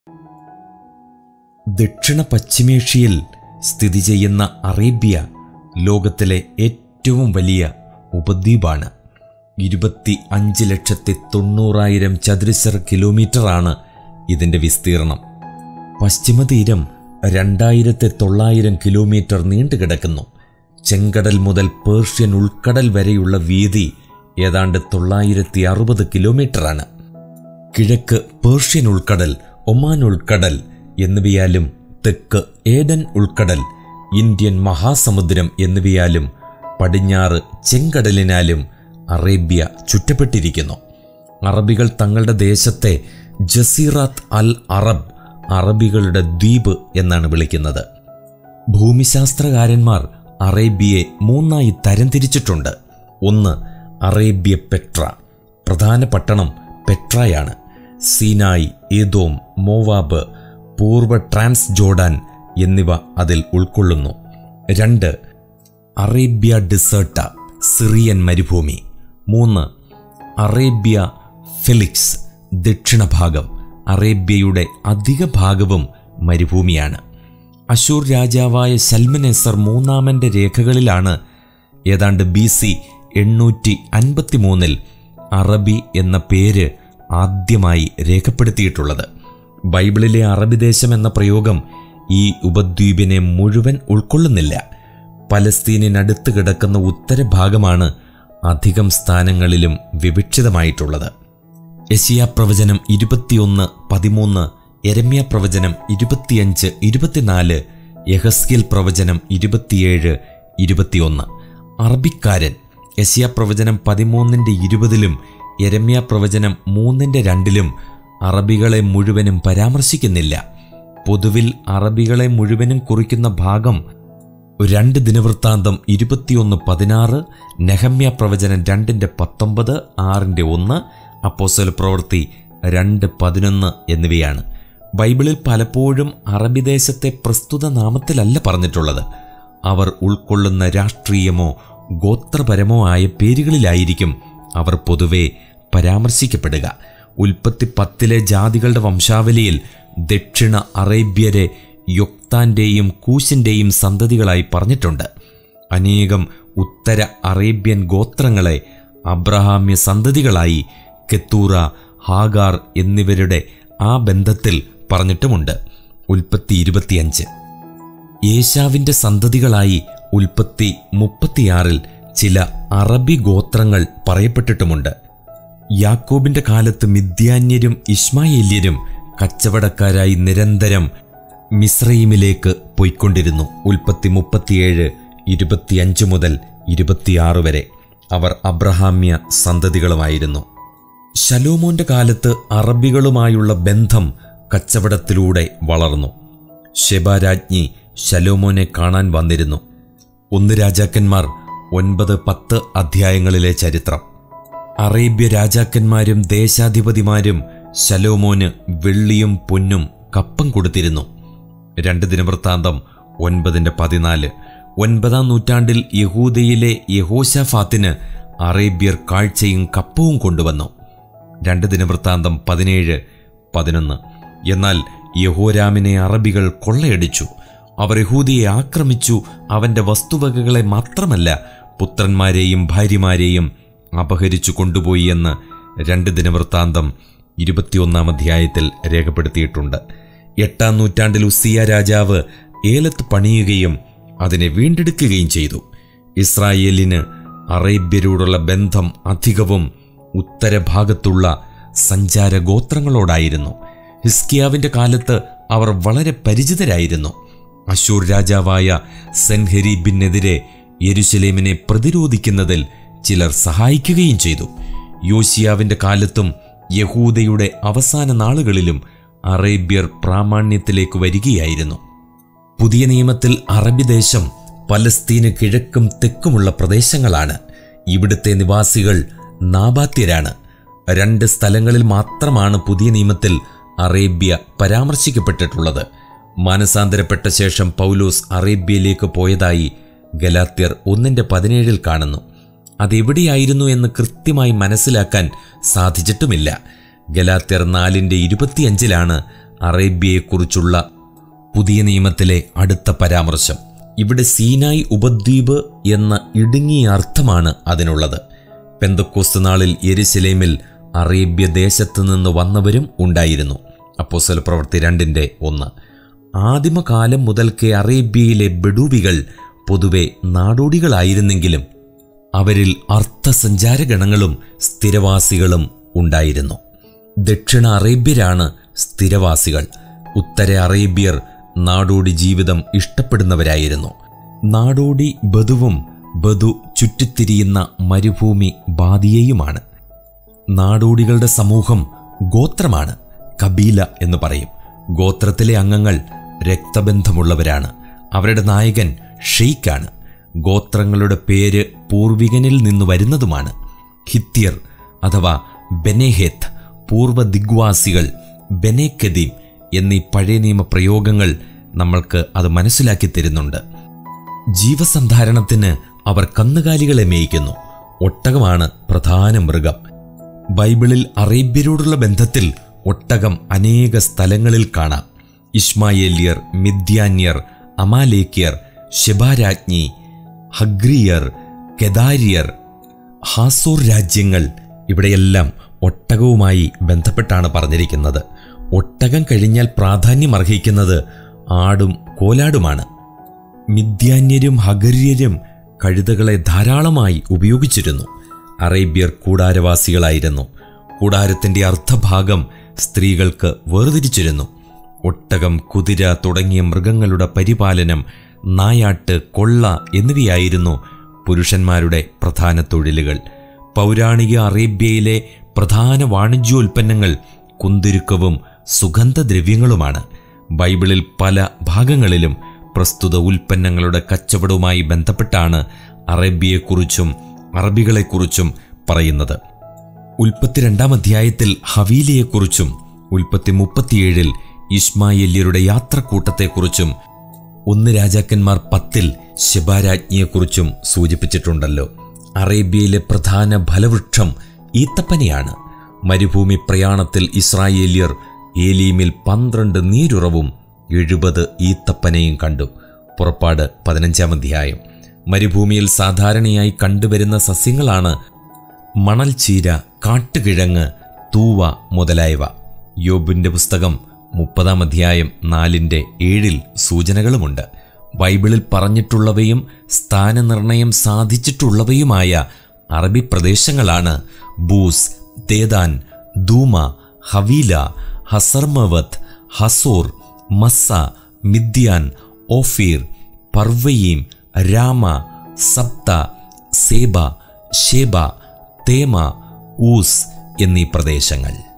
ദക്ഷിണ പശ്ചിമേഷ്യയിൽ സ്ഥിതി ചെയ്യുന്ന അറേബ്യ ലോകത്തിലെ ഏറ്റവും വലിയ ഉപദ്വീപാണ് ഇരുപത്തി അഞ്ച് ലക്ഷത്തി തൊണ്ണൂറായിരം ചതുരശ്ര കിലോമീറ്ററാണ് ഇതിൻ്റെ വിസ്തീർണം പശ്ചിമതീരം രണ്ടായിരത്തി തൊള്ളായിരം കിലോമീറ്റർ നീണ്ടുകിടക്കുന്നു ചെങ്കടൽ മുതൽ പേർഷ്യൻ ഉൾക്കടൽ വരെയുള്ള വീതി ഏതാണ്ട് തൊള്ളായിരത്തി അറുപത് കിലോമീറ്ററാണ് കിഴക്ക് പേർഷ്യൻ ഉൾക്കടൽ ഒമാൻ ഉൾക്കടൽ എന്നിവയാലും തെക്ക് ഏഡൻ ഉൾക്കടൽ ഇന്ത്യൻ മഹാസമുദ്രം എന്നിവയാലും പടിഞ്ഞാറ് ചെങ്കടലിനാലും അറേബ്യ ചുറ്റപ്പെട്ടിരിക്കുന്നു അറബികൾ തങ്ങളുടെ ദേശത്തെ ജസീറാത്ത് അൽ അറബ് അറബികളുടെ ദ്വീപ് എന്നാണ് വിളിക്കുന്നത് ഭൂമിശാസ്ത്രകാരന്മാർ അറേബ്യയെ മൂന്നായി തരംതിരിച്ചിട്ടുണ്ട് ഒന്ന് അറേബ്യ പെട്ര പ്രധാന പട്ടണം പെട്രയാണ് സീനായ് ഏതോം മോവാബ് പൂർവ്വ ട്രാൻസ് ജോർഡാൻ എന്നിവ അതിൽ ഉൾക്കൊള്ളുന്നു രണ്ട് അറേബ്യ ഡിസേർട്ട സിറിയൻ മരുഭൂമി മൂന്ന് അറേബ്യ ഫെലിക്സ് ദക്ഷിണഭാഗം അറേബ്യയുടെ അധിക ഭാഗവും മരുഭൂമിയാണ് അശൂർ രാജാവായ ശൽമനെസർ മൂന്നാമന്റെ രേഖകളിലാണ് ഏതാണ്ട് ബി സി എണ്ണൂറ്റി അൻപത്തിമൂന്നിൽ അറബി എന്ന പേര് ആദ്യമായി രേഖപ്പെടുത്തിയിട്ടുള്ളത് ബൈബിളിലെ അറബി ദേശം എന്ന പ്രയോഗം ഈ ഉപദ്വീപിനെ മുഴുവൻ ഉൾക്കൊള്ളുന്നില്ല പലസ്തീനിനടുത്ത് കിടക്കുന്ന ഉത്തരഭാഗമാണ് അധികം സ്ഥാനങ്ങളിലും വിവക്ഷിതമായിട്ടുള്ളത് യശിയ പ്രവചനം ഇരുപത്തിയൊന്ന് പതിമൂന്ന് എരമ്യ പ്രവചനം ഇരുപത്തിയഞ്ച് ഇരുപത്തിനാല് യഹസ്കിൽ പ്രവചനം ഇരുപത്തിയേഴ് ഇരുപത്തിയൊന്ന് അറബിക്കാരൻ യശിയ പ്രവചനം പതിമൂന്നിൻ്റെ ഇരുപതിലും എരമ്യ പ്രവചനം മൂന്നിൻ്റെ രണ്ടിലും അറബികളെ മുഴുവനും പരാമർശിക്കുന്നില്ല പൊതുവിൽ അറബികളെ മുഴുവനും കുറിക്കുന്ന ഭാഗം രണ്ട് ദിനവൃത്താന്തം ഇരുപത്തിയൊന്ന് പതിനാറ് നെഹമ്യ പ്രവചനം രണ്ടിൻ്റെ പത്തൊമ്പത് ആറിൻ്റെ ഒന്ന് അപ്പോസൽ പ്രവൃത്തി രണ്ട് പതിനൊന്ന് എന്നിവയാണ് ബൈബിളിൽ പലപ്പോഴും അറബി ദേശത്തെ പ്രസ്തുത നാമത്തിലല്ല പറഞ്ഞിട്ടുള്ളത് അവർ ഉൾക്കൊള്ളുന്ന രാഷ്ട്രീയമോ ഗോത്രപരമോ ആയ പേരുകളിലായിരിക്കും അവർ പൊതുവെ പരാമർശിക്കപ്പെടുക ഉൽപ്പത്തി പത്തിലെ ജാതികളുടെ വംശാവലിയിൽ ദക്ഷിണ അറേബ്യരെ യൊക്താന്റെയും കൂശിന്റെയും സന്തതികളായി പറഞ്ഞിട്ടുണ്ട് അനേകം ഉത്തര അറേബ്യൻ ഗോത്രങ്ങളെ അബ്രഹാമ്യ സന്തതികളായി കെത്തൂറ ഹാഗാർ എന്നിവരുടെ ആ ബന്ധത്തിൽ പറഞ്ഞിട്ടുമുണ്ട് ഉൽപ്പത്തി ഇരുപത്തിയഞ്ച് യേശാവിന്റെ സന്തതികളായി ഉൽപ്പത്തി മുപ്പത്തിയാറിൽ ചില അറബി ഗോത്രങ്ങൾ പറയപ്പെട്ടിട്ടുമുണ്ട് യാക്കോബിന്റെ കാലത്ത് മിഥ്യാന്യരും ഇസ്മായേല്യരും കച്ചവടക്കാരായി നിരന്തരം മിസ്രൈമിലേക്ക് പോയിക്കൊണ്ടിരുന്നു ഉൽപ്പത്തി മുപ്പത്തിയേഴ് ഇരുപത്തിയഞ്ച് മുതൽ ഇരുപത്തിയാറ് വരെ അവർ അബ്രഹാമ്യ സന്തതികളുമായിരുന്നു ശലോമോന്റെ കാലത്ത് അറബികളുമായുള്ള ബന്ധം കച്ചവടത്തിലൂടെ വളർന്നു ഷെബാരാജ്ഞി ശലോമോനെ കാണാൻ വന്നിരുന്നു ഒന്ന് രാജാക്കന്മാർ ഒൻപത് പത്ത് അധ്യായങ്ങളിലെ ചരിത്രം അറേബ്യ രാജാക്കന്മാരും ദേശാധിപതിമാരും ശലോമോന് വെള്ളിയും പൊന്നും കപ്പം കൊടുത്തിരുന്നു രണ്ട് ദിനവൃത്താന്തം ഒൻപതിൻ്റെ പതിനാല് ഒൻപതാം നൂറ്റാണ്ടിൽ യഹൂദയിലെ യഹോശാഫാത്തിന് അറേബ്യർ കാഴ്ചയും കപ്പവും കൊണ്ടുവന്നു രണ്ട് ദിനവൃത്താന്തം പതിനേഴ് പതിനൊന്ന് എന്നാൽ യഹോരാമിനെ അറബികൾ കൊള്ളയടിച്ചു അവർ യഹൂദിയെ ആക്രമിച്ചു അവന്റെ വസ്തുവകകളെ മാത്രമല്ല പുത്രന്മാരെയും ഭാര്യമാരെയും അപഹരിച്ചു കൊണ്ടുപോയി എന്ന് രണ്ട് ദിനവൃത്താന്തം ഇരുപത്തിയൊന്നാം അധ്യായത്തിൽ രേഖപ്പെടുത്തിയിട്ടുണ്ട് എട്ടാം നൂറ്റാണ്ടിൽ ഉസിയ രാജാവ് ഏലത്ത് പണിയുകയും അതിനെ വീണ്ടെടുക്കുകയും ചെയ്തു ഇസ്രായേലിന് അറേബ്യരോടുള്ള ബന്ധം അധികവും ഉത്തരഭാഗത്തുള്ള സഞ്ചാര ഗോത്രങ്ങളോടായിരുന്നു ഹിസ്കിയാവിന്റെ കാലത്ത് അവർ വളരെ പരിചിതരായിരുന്നു അശൂർ രാജാവായ സെൻഹെരീബിനെതിരെ യെരുശലേമിനെ പ്രതിരോധിക്കുന്നതിൽ ചിലർ സഹായിക്കുകയും ചെയ്തു യോശിയാവിന്റെ കാലത്തും യഹൂദയുടെ അവസാന നാളുകളിലും അറേബ്യർ പ്രാമാണ്യത്തിലേക്ക് വരികയായിരുന്നു പുതിയ നിയമത്തിൽ അറബി ദേശം പലസ്തീന് കിഴക്കും തെക്കുമുള്ള പ്രദേശങ്ങളാണ് ഇവിടുത്തെ നിവാസികൾ നാബാത്യരാണ് രണ്ട് സ്ഥലങ്ങളിൽ മാത്രമാണ് പുതിയ നിയമത്തിൽ അറേബ്യ പരാമർശിക്കപ്പെട്ടിട്ടുള്ളത് മാനസാന്തരപ്പെട്ട ശേഷം പൗലോസ് അറേബ്യയിലേക്ക് പോയതായി ഗലാത്യർ ഒന്നിന്റെ പതിനേഴിൽ കാണുന്നു അതെവിടെയായിരുന്നു എന്ന് കൃത്യമായി മനസ്സിലാക്കാൻ സാധിച്ചിട്ടുമില്ല ഗലാത്യർ നാലിന്റെ ഇരുപത്തിയഞ്ചിലാണ് അറേബ്യയെക്കുറിച്ചുള്ള പുതിയ നിയമത്തിലെ അടുത്ത പരാമർശം ഇവിടെ സീനായ് ഉപദ്വീപ് എന്ന ഇടുങ്ങിയ അർത്ഥമാണ് അതിനുള്ളത് പെന്തക്കോസ്ത് നാളിൽ യെരുശലേമിൽ അറേബ്യ ദേശത്ത് നിന്ന് വന്നവരും ഉണ്ടായിരുന്നു അപ്പോസ്തല പ്രവൃത്തി രണ്ടിൻ്റെ ഒന്ന് ആദിമകാലം മുതൽക്കേ അറേബ്യയിലെ ബഡൂബികൾ പൊതുവെ നാടോടികളായിരുന്നെങ്കിലും അവരിൽ അർത്ഥസഞ്ചാരഗണങ്ങളും സ്ഥിരവാസികളും ഉണ്ടായിരുന്നു ദക്ഷിണ അറേബ്യരാണ് സ്ഥിരവാസികൾ ഉത്തര അറേബ്യർ നാടോടി ജീവിതം ഇഷ്ടപ്പെടുന്നവരായിരുന്നു നാടോടി ബധുവും ബധു ചുറ്റിത്തിരിയുന്ന മരുഭൂമി ബാദിയയുമാണ് നാടോടികളുടെ സമൂഹം ഗോത്രമാണ് കബീല എന്ന് പറയും ഗോത്രത്തിലെ അംഗങ്ങൾ രക്തബന്ധമുള്ളവരാണ് അവരുടെ നായകൻ ഷെയ്ഖാണ് ഗോത്രങ്ങളുടെ പേര് പൂർവികനിൽ നിന്ന് വരുന്നതുമാണ് ഹിത്യർ അഥവാ ബെനേഹേത്ത് പൂർവ്വ ദിഗ്വാസികൾ ബെനേക്കദീം എന്നീ പഴയ നിയമ പ്രയോഗങ്ങൾ നമ്മൾക്ക് അത് മനസ്സിലാക്കി തരുന്നുണ്ട് ജീവസന്ധാരണത്തിന് അവർ കന്നുകാലികളെ മേയിക്കുന്നു ഒട്ടകമാണ് പ്രധാന മൃഗം ബൈബിളിൽ അറേബ്യരോടുള്ള ബന്ധത്തിൽ ഒട്ടകം അനേക സ്ഥലങ്ങളിൽ കാണാം ഇസ്മായേലിയർ മിദ്യാന്യർ അമാലേക്യർ ശെബാരാജ്ഞി ഹഗ്രിയർ കെദാരിയർ ഹാസോർ രാജ്യങ്ങൾ ഇവിടെയെല്ലാം ഒട്ടകവുമായി ബന്ധപ്പെട്ടാണ് പറഞ്ഞിരിക്കുന്നത് ഒട്ടകം കഴിഞ്ഞാൽ പ്രാധാന്യം അർഹിക്കുന്നത് ആടും കോലാടുമാണ് മിദ്യാന്യരും ഹഗര്യരും കഴുതകളെ ധാരാളമായി ഉപയോഗിച്ചിരുന്നു അറേബ്യർ കൂടാരവാസികളായിരുന്നു കൂടാരത്തിന്റെ അർദ്ധഭാഗം സ്ത്രീകൾക്ക് വേർതിരിച്ചിരുന്നു ഒട്ടകം കുതിര തുടങ്ങിയ മൃഗങ്ങളുടെ പരിപാലനം നായാട്ട് കൊള്ള എന്നിവയായിരുന്നു പുരുഷന്മാരുടെ പ്രധാന തൊഴിലുകൾ പൗരാണിക അറേബ്യയിലെ പ്രധാന വാണിജ്യോൽപ്പന്നങ്ങൾ കുന്തിരുക്കവും സുഗന്ധദ്രവ്യങ്ങളുമാണ് ബൈബിളിൽ പല ഭാഗങ്ങളിലും പ്രസ്തുത ഉൽപ്പന്നങ്ങളുടെ കച്ചവടവുമായി ബന്ധപ്പെട്ടാണ് അറേബ്യയെക്കുറിച്ചും അറബികളെക്കുറിച്ചും പറയുന്നത് ഉൽപ്പത്തി രണ്ടാം അധ്യായത്തിൽ ഹവീലിയെക്കുറിച്ചും ഉൽപ്പത്തി മുപ്പത്തിയേഴിൽ ഇസ്മായേല്യരുടെ യാത്രക്കൂട്ടത്തെക്കുറിച്ചും ഒന്ന് രാജാക്കന്മാർ പത്തിൽ ശബാരാജ്ഞിയെക്കുറിച്ചും സൂചിപ്പിച്ചിട്ടുണ്ടല്ലോ അറേബ്യയിലെ പ്രധാന ഫലവൃക്ഷം ഈത്തപ്പനയാണ് മരുഭൂമി പ്രയാണത്തിൽ ഇസ്രായേല്യർ ഏലീമിൽ പന്ത്രണ്ട് നീരുറവും എഴുപത് ഈത്തപ്പനയും കണ്ടു പുറപ്പാട് പതിനഞ്ചാം അധ്യായം മരുഭൂമിയിൽ സാധാരണയായി കണ്ടുവരുന്ന സസ്യങ്ങളാണ് മണൽച്ചീര കാട്ടുകിഴങ്ങ് തൂവ മുതലായവ യോബിന്റെ പുസ്തകം മുപ്പതാം അധ്യായം നാലിൻ്റെ ഏഴിൽ സൂചനകളുമുണ്ട് ബൈബിളിൽ പറഞ്ഞിട്ടുള്ളവയും സ്ഥാനനിർണയം സാധിച്ചിട്ടുള്ളവയുമായ അറബി പ്രദേശങ്ങളാണ് Buz Dedan Dumah Havilah Hazarmaveth Hazor Massa Midian Ophir Parvaim Raamah Sabtah Seba Sheba Tema Uz എന്നീ പ്രദേശങ്ങൾ